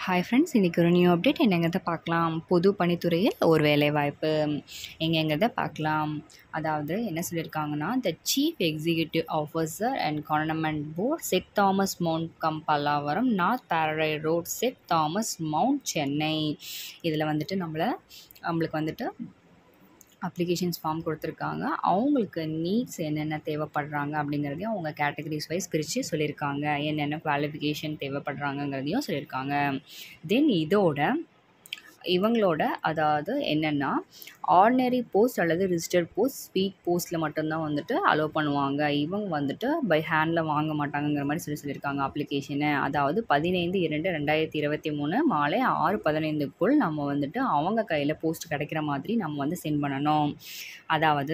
hi friends இன்றைக்கி ஒரு new update என்னங்கிறத பார்க்கலாம் பொது பணித்துறையில் ஒரு வேலைவாய்ப்பு எங்கெங்கிறத பார்க்கலாம் அதாவது என்ன சொல்லியிருக்காங்கன்னா the chief executive officer and government board St Thomas Mount cum Pallavaram North Parade Road St Thomas Mount Chennai இதில் வந்துட்டு நம்மளை நம்மளுக்கு வந்துட்டு அப்ளிகேஷன்ஸ் ஃபார்ம் கொடுத்துருக்காங்க அவங்களுக்கு நீட்ஸ் என்னென்ன தேவைப்படுறாங்க அப்படிங்கிறதையும் அவங்க கேட்டகரிஸ் வைஸ் பிரித்து சொல்லியிருக்காங்க என்னென்ன குவாலிஃபிகேஷன் தேவைப்படுறாங்கங்கிறதையும் சொல்லியிருக்காங்க தென் இதோட இவங்களோட அதாவது என்னென்னா ஆர்டினரி போஸ்ட் அல்லது ரிஜிஸ்டர் போஸ்ட் ஸ்பீட் போஸ்ட்டில் மட்டும்தான் வந்துட்டு அலோவ் பண்ணுவாங்க இவங்க வந்துட்டு பை ஹேண்டில் வாங்க மாட்டாங்கங்கிற மாதிரி சொல்லி சொல்லியிருக்காங்க அப்ளிகேஷனை அதாவது பதினைந்து இரண்டு ரெண்டாயிரத்தி இருபத்தி மூணு மாலை ஆறு பதினைந்துக்குள் நம்ம வந்துட்டு அவங்க கையில் போஸ்ட் கிடைக்கிற மாதிரி நம்ம வந்து சென்ட் பண்ணணும் அதாவது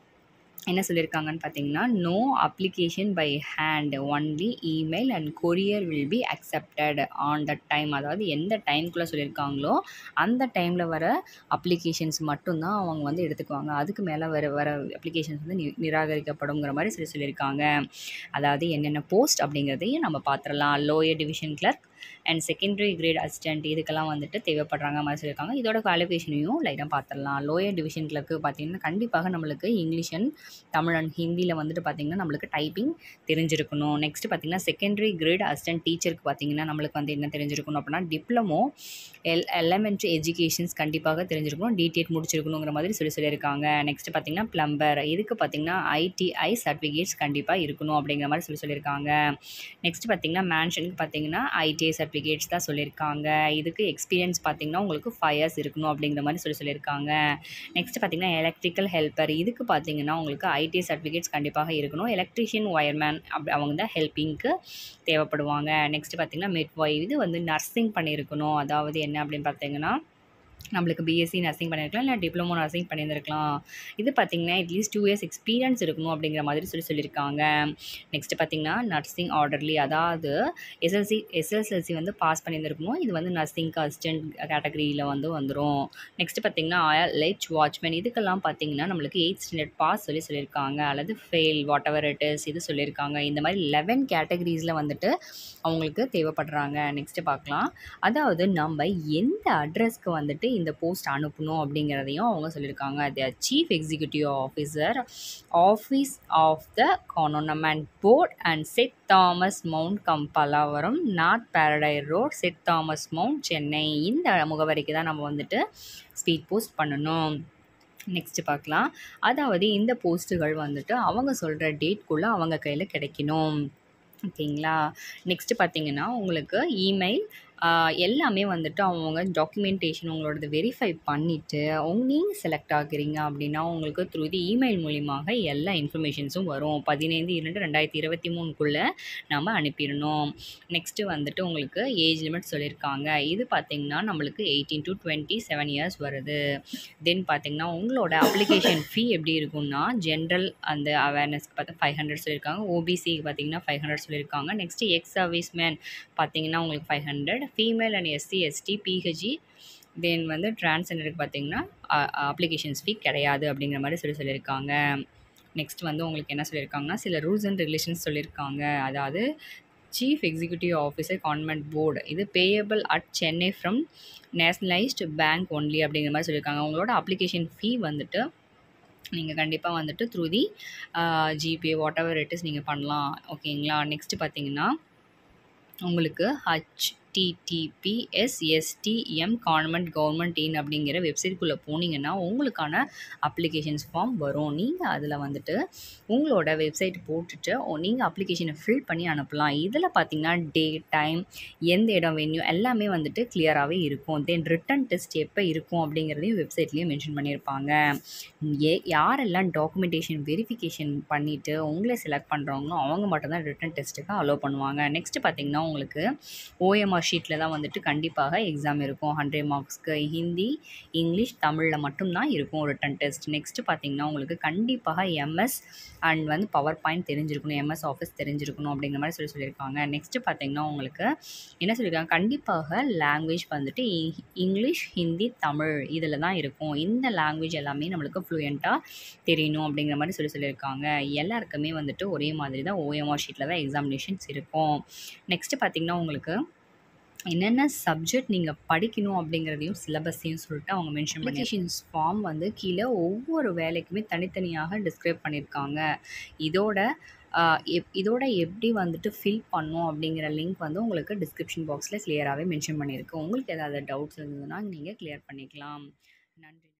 என்ன சொல்லியிருக்காங்கன்னு பார்த்தீங்கன்னா no application by hand only email and courier will be accepted on the time அதாவது எந்த டைம்குள்ளே சொல்லியிருக்காங்களோ அந்த டைமில் வர அப்ளிகேஷன்ஸ் மட்டும்தான் அவங்க வந்து எடுத்துக்குவாங்க அதுக்கு மேலே வர வர அப்ளிகேஷன்ஸ் வந்து நி நிராகரிக்கப்படுங்கிற மாதிரி சொல்லி சொல்லியிருக்காங்க அதாவது என்னென்ன போஸ்ட் அப்படிங்கிறதையும் நம்ம பார்த்துடலாம் lower division clerk and secondary grade assistant இதுக்கெல்லாம் வந்துட்டு தேவைப்படுறாங்க மாதிரி சொல்லியிருக்காங்க இதோட குவாலிஃபிகேஷனையும் லைட்டாக பார்த்துடலாம் லோயர் டிவிஷன் கிளர்க்கு பார்த்திங்கன்னா கண்டிப்பாக நம்மளுக்கு இங்கிலீஷ் அண்ட் தமிழ் அண்ட் ஹிந்தியில் வந்துட்டு பார்த்திங்கன்னா நம்மளுக்கு டைப்பிங் தெரிஞ்சிருக்கணும் நெக்ஸ்ட் பார்த்திங்கன்னா செகண்டரி கிரேட் அசிஸ்டன்ட் டீச்சருக்கு பார்த்திங்கன்னா நம்மளுக்கு வந்து என்ன தெரிஞ்சிருக்கணும் அப்படின்னா டிப்ளமோ எல் எலமெண்ட்ரி எஜுகேஷன்ஸ் கண்டிப்பாக தெரிஞ்சிருக்கணும் டிடிஎட் முடிச்சிருக்கணுங்கிற மாதிரி சொல்லி சொல்லியிருக்காங்க நெக்ஸ்ட் பார்த்திங்கன்னா ப்ளம்பர் இதுக்கு பார்த்திங்கன்னா ஐடிஐ சர்டிஃபிகேட்ஸ் கண்டிப்பாக இருக்கணும் அப்படிங்கிற மாதிரி சொல்லி சொல்லியிருக்காங்க நெக்ஸ்ட் பார்த்திங்கன்னா மேன்ஷனுக்கு பார்த்திங்கன்னா ஐடிஐ சர்டிஃபிகேட்ஸ் தான் சொல்லியிருக்காங்க இதுக்கு எக்ஸ்பீரியன்ஸ் பார்த்திங்கன்னா உங்களுக்கு ஃபைவ் இயர்ஸ் இருக்கணும் அப்படிங்கிற மாதிரி சொல்லி சொல்லியிருக்காங்க நெக்ஸ்ட் பார்த்திங்கன்னா எலக்ட்ரிக்கல் ஹெல்ப்பர் இதுக்கு பார்த்திங்கன்னா உங்களுக்கு ஐடிஐ சர்டிஃபிகேட்ஸ் கண்டிப்பாக இருக்கணும் எலக்ட்ரிஷியன் ஒயர்மேன் அப்படி அவங்க தான் ஹெல்ப்பிங்க்கு தேவைப்படுவாங்க நெக்ஸ்ட் பார்த்திங்கன்னா மிட்வாய் இது வந்து நர்சிங் பண்ணியிருக்கணும் அதாவது என்ன அப்படின்னு பார்த்தீங்கன்னா நம்மளுக்கு பிஎஸ்சி நர்சிங் பண்ணியிருக்கலாம் இல்லை டிப்ளமோ நர்சிங் பண்ணியிருந்திருக்கலாம் இது பார்த்திங்கன்னா அட்லீஸ்ட் டூ இயர்ஸ் எக்ஸ்பீரியன்ஸ் இருக்கணும் அப்படிங்கிற மாதிரி சொல்லி சொல்லியிருக்காங்க நெக்ஸ்ட் பார்த்திங்கன்னா நர்சிங் ஆர்டர்லி அதாவது எஸ்எல்சி எஸ்எஸ்எல்சி வந்து பாஸ் பண்ணியிருந்திருக்கணும் இது வந்து நர்சிங்க்கு அசிஸ்டன்ட் கேட்டகரியில் வந்து வந்துடும் நெக்ஸ்ட் பார்த்திங்கன்னா லைட் வாட்ச்மேன் இதுக்கெல்லாம் பார்த்திங்கன்னா நம்மளுக்கு எயிட் ஸ்டாண்டர்ட் பாஸ் சொல்லி சொல்லியிருக்காங்க அல்லது fail whatever it is இது சொல்லியிருக்காங்க இந்த மாதிரி லெவன் கேட்டகரிஸில் வந்துட்டு அவங்களுக்கு தேவைப்படுறாங்க நெக்ஸ்ட்டு பார்க்கலாம் அதாவது நம்ம எந்த அட்ரஸ்க்கு வந்துட்டு இந்த போஸ்ட் அனுப்பணும் அப்படிங்கிறதையும் அவங்க சொல்லியிருக்காங்க the chief executive officer office of the cantonment board and St Thomas Mount cum Pallavaram North Parade Road St Thomas Mount Chennai இந்த முகவரிக்கு தான் நம்ம வந்துட்டு ஸ்பீட் போஸ்ட் பண்ணணும் நெக்ஸ்ட்டு பார்க்கலாம் அதாவது இந்த போஸ்ட்டுகள் வந்துட்டு அவங்க சொல்கிற டேட்குள்ளே அவங்க கையில் கிடைக்கணும் ஓகேங்களா நெக்ஸ்ட்டு பார்த்தீங்கன்னா உங்களுக்கு இமெயில் எல்லாமே வந்துட்டு அவங்க டாக்குமெண்டேஷன் உங்களோடது வெரிஃபை பண்ணிவிட்டு உங்க நீங்கள் செலக்ட் ஆகுறீங்க அப்படின்னா உங்களுக்கு த்ரூ தி இமெயில் மூலியமாக எல்லா இன்ஃபர்மேஷன்ஸும் வரும் பதினைந்து இரண்டு ரெண்டாயிரத்தி இருபத்தி மூணுக்குள்ளே நம்ம அனுப்பிடணும் நெக்ஸ்ட்டு வந்துட்டு உங்களுக்கு ஏஜ் லிமிட் சொல்லியிருக்காங்க இது பார்த்திங்கன்னா நம்மளுக்கு eighteen to twenty seven years வருது தென் பார்த்திங்கன்னா உங்களோட அப்ளிகேஷன் ஃபீ எப்படி இருக்கும்னா ஜென்ரல் அந்த அவேர்னஸ்க்கு பார்த்தா ஃபைவ் ஹண்ட்ரட் சொல்லியிருக்காங்க ஓபிசிக்கு பார்த்திங்கன்னா ஃபைவ் ஹண்ட்ரட் சொல்லியிருக்காங்க நெக்ஸ்ட்டு எக்ஸ் சர்வீஸ் மேன் பார்த்திங்கன்னா உங்களுக்கு five hundred female and SC ST PHE then வந்து டிரான்ஸ்ஜெண்டருக்கு பார்த்திங்கன்னா அப்ளிகேஷன்ஸ் ஃபீ கிடையாது அப்படிங்கிற மாதிரி சொல்லி சொல்லியிருக்காங்க நெக்ஸ்ட் வந்து உங்களுக்கு என்ன சொல்லியிருக்காங்கன்னா சில ரூல்ஸ் அண்ட் ரெகுலேஷன்ஸ் சொல்லியிருக்காங்க அதாவது chief executive officer convent board இது payable at Chennai from nationalised bank only அப்படிங்கிற மாதிரி சொல்லியிருக்காங்க உங்களோட அப்ளிகேஷன் ஃபீ வந்துட்டு நீங்கள் கண்டிப்பாக வந்துட்டு through the GPay whatever it is நீங்கள் பண்ணலாம் ஓகேங்களா நெக்ஸ்ட்டு பார்த்தீங்கன்னா உங்களுக்கு H TTPS STM convent government in அப்படிங்கிற வெப்சைட்குள்ளே போனீங்கன்னா உங்களுக்கான அப்ளிகேஷன்ஸ் ஃபார்ம் வரும் நீங்கள் அதில் வந்துட்டு உங்களோட வெப்சைட் போட்டுட்டு நீங்கள் அப்ளிகேஷனை ஃபில் பண்ணி அனுப்பலாம் இதில் பார்த்தீங்கன்னா டே டைம் எந்த இடம் வென்யூ எல்லாமே வந்துட்டு கிளியராகவே இருக்கும் தென் ரிட்டன் டெஸ்ட் எப்போ இருக்கும் அப்படிங்கிறதையும் வெப்சைட்லேயும் மென்ஷன் பண்ணியிருப்பாங்க ஏ யாரெல்லாம் டாக்குமெண்டேஷன் வெரிஃபிகேஷன் பண்ணிவிட்டு உங்களை செலக்ட் பண்ணுறாங்களோ அவங்க மட்டும்தான் ரிட்டன் டெஸ்ட்டுக்கு அலோவ் பண்ணுவாங்க நெக்ஸ்ட்டு பார்த்தீங்கன்னா உங்களுக்கு ஓஎம்ஆர் ஷீட்டில் தான் வந்துட்டு கண்டிப்பாக எக்ஸாம் இருக்கும் ஹண்ட்ரட் மார்க்ஸ்க்கு ஹிந்தி இங்கிலீஷ் தமிழில் மட்டும்தான் இருக்கும் ரிட்டன் டெஸ்ட் நெக்ஸ்ட்டு பார்த்தீங்கன்னா உங்களுக்கு கண்டிப்பாக எம்எஸ் அண்ட் வந்து பவர் பாயிண்ட் தெரிஞ்சிருக்கணும் எம்எஸ் ஆஃபீஸ் தெரிஞ்சிருக்கணும் அப்படிங்கிற மாதிரி சொல்லி சொல்லியிருக்காங்க நெக்ஸ்ட்டு பார்த்தீங்கன்னா உங்களுக்கு என்ன சொல்லியிருக்காங்க கண்டிப்பாக லாங்குவேஜ் வந்துட்டு இங்கிலீஷ் ஹிந்தி தமிழ் இதில் தான் இருக்கும் இந்த லாங்குவேஜ் எல்லாமே நம்மளுக்கு ஃப்ளூயண்ட்டாக தெரியணும் அப்படிங்கிற மாதிரி சொல்லி சொல்லியிருக்காங்க எல்லாருக்குமே வந்துட்டு ஒரே மாதிரி தான் ஓஎம்ஆர் ஷீட்டில் தான் எக்ஸாமினேஷன்ஸ் இருக்கும் நெக்ஸ்ட்டு பார்த்திங்கன்னா உங்களுக்கு என்னென்ன சப்ஜெக்ட் நீங்கள் படிக்கணும் அப்படிங்கிறதையும் சிலபஸையும் சொல்லிட்டு அவங்க மென்ஷன் பண்ணிஷன்ஸ் ஃபார்ம் வந்து கீழே ஒவ்வொரு வேலைக்குமே தனித்தனியாக டிஸ்கிரைப் பண்ணியிருக்காங்க இதோட ஆஹ் எப் இதோட எப்படி வந்துட்டு ஃபில் பண்ணும் அப்படிங்கிற லிங்க் வந்து உங்களுக்கு டிஸ்கிரிப்ஷன் பாக்ஸில் கிளியராகவே மென்ஷன் பண்ணியிருக்கு உங்களுக்கு ஏதாவது டவுட்ஸ் இருந்ததுன்னா நீங்கள் கிளியர் பண்ணிக்கலாம் நன்றி